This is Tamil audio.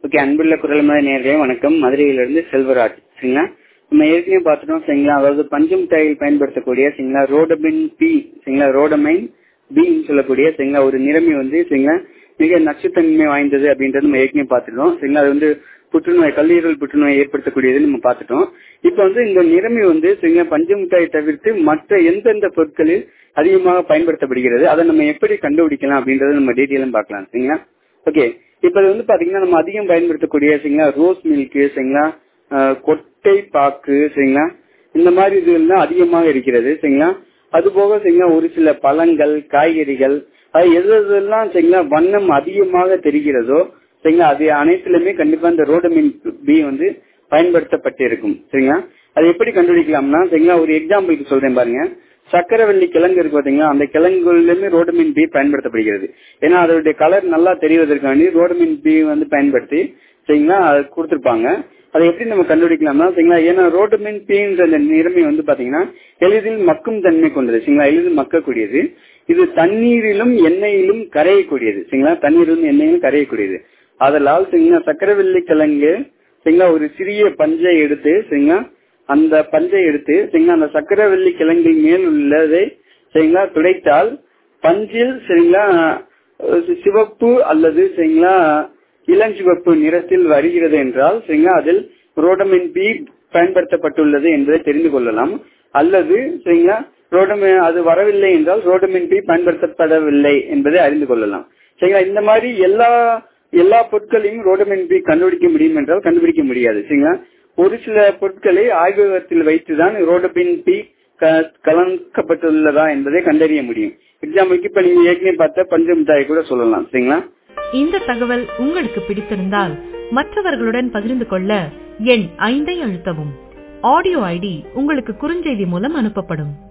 ஓகே அன்புள்ள குரல் மாதிரி நேர்களே வணக்கம் மதுரையிலிருந்து செல்வராஜ் சரிங்களா நம்ம ஏற்கனவே பார்த்துட்டோம் சரிங்களா அதாவது பஞ்சு மிட்டாயில் பயன்படுத்தக்கூடிய சரிங்களா ரோடபின் பி சரிங்களா ரோடமைன் பின்னு சொல்லக்கூடிய சரிங்களா ஒரு நிறமி வந்து சரிங்களா மிக நச்சுத்தன்மை வாய்ந்தது அப்படின்றது நம்ம ஏற்கனவே பார்த்துட்டோம் சரிங்களா அது வந்து புற்றுநோய் கல்லீரல் புற்றுநோய் ஏற்படுத்தக்கூடியது நம்ம பார்த்துட்டோம் இப்ப வந்து இந்த நிறமி வந்து சரிங்களா பஞ்சு மிட்டாயை தவிர்த்து மற்ற எந்தெந்த பொருட்களில் அதிகமாக பயன்படுத்தப்படுகிறது அதை நம்ம எப்படி கண்டுபிடிக்கலாம் அப்படின்றத நம்ம டீட்டெயிலும் பார்க்கலாம் சரிங்களா ஓகே இப்ப இது வந்து பாத்தீங்கன்னா நம்ம அதிகம் பயன்படுத்தக்கூடிய சரிங்களா ரோஸ் மில்க் சரிங்களா கொட்டை பாக்கு சரிங்களா இந்த மாதிரி இதுலாம் அதிகமாக இருக்கிறது சரிங்களா அது போக சரிங்களா ஒரு சில பழங்கள் காய்கறிகள் அது எது எதெல்லாம் சரிங்களா வண்ணம் அதிகமாக தெரிகிறதோ சரிங்களா அது அனைத்துலயுமே கண்டிப்பா இந்த ரோடமின் பி வந்து பயன்படுத்தப்பட்டிருக்கும் சரிங்களா அது எப்படி கண்டுபிடிக்கலாம்னா சரிங்களா ஒரு எக்ஸாம்பிளுக்கு சொல்றேன் பாருங்க சக்கரவள்ளி கிழங்கு இருக்கு பாத்தீங்களா அந்த கிழங்குலயுமே ரோடமின் பி பயன்படுத்தப்படுகிறது ஏன்னா அதோடைய கலர் நல்லா தெரிவதற்காண்டி ரோடமின் பி வந்து பயன்படுத்தி சரிங்களா அது கொடுத்திருப்பாங்க அதை எப்படி நம்ம கண்டுபிடிக்கலாம்னா சரிங்களா ஏன்னா ரோட்டமின் பீன்ற அந்த நிறமை வந்து பாத்தீங்கன்னா எளிதில் மக்கும் தன்மை கொண்டது சரிங்களா எளிதில் மக்கக்கூடியது இது தண்ணீரிலும் எண்ணெயிலும் கரையக்கூடியது சரிங்களா தண்ணீரிலும் எண்ணெயிலும் கரையக்கூடியது அதனால் சரிங்களா சக்கரவள்ளி கிழங்கு சரிங்களா ஒரு சிறிய பஞ்சை எடுத்து சரிங்களா அந்த பஞ்சை எடுத்து சரிங்களா அந்த சக்கரவள்ளி கிழங்கில் மேல் உள்ளதை சரிங்களா துடைத்தால் பஞ்சில் சரிங்களா சிவப்பு அல்லது சரிங்களா இளஞ்சிவப்பு நிறத்தில் வருகிறது என்றால் சரிங்களா அதில் ரோடமின் பி பயன்படுத்தப்பட்டுள்ளது என்பதை தெரிந்து கொள்ளலாம் அல்லது சரிங்களா ரோடமின் அது வரவில்லை என்றால் ரோடமின் பி பயன்படுத்தப்படவில்லை என்பதை அறிந்து கொள்ளலாம் சரிங்களா இந்த மாதிரி எல்லா எல்லா பொருட்களையும் ரோடமின் பி கண்டுபிடிக்க முடியும் என்றால் கண்டுபிடிக்க முடியாது சரிங்களா ஒரு சில பொருட்களை ஆய்வகத்தில் வைத்துதான் ரோடபின் பி கலக்கப்பட்டுள்ளதா என்பதை கண்டறிய முடியும் எக்ஸாம்பிளுக்கு இப்ப நீங்க ஏற்கனவே பார்த்த பஞ்சு மிட்டாய் கூட சொல்லலாம் சரிங்களா இந்த தகவல் உங்களுக்கு பிடித்திருந்தால் மற்றவர்களுடன் பகிர்ந்து கொள்ள எண் ஐந்தை அழுத்தவும் ஆடியோ ஐடி உங்களுக்கு குறுஞ்செய்தி மூலம் அனுப்பப்படும்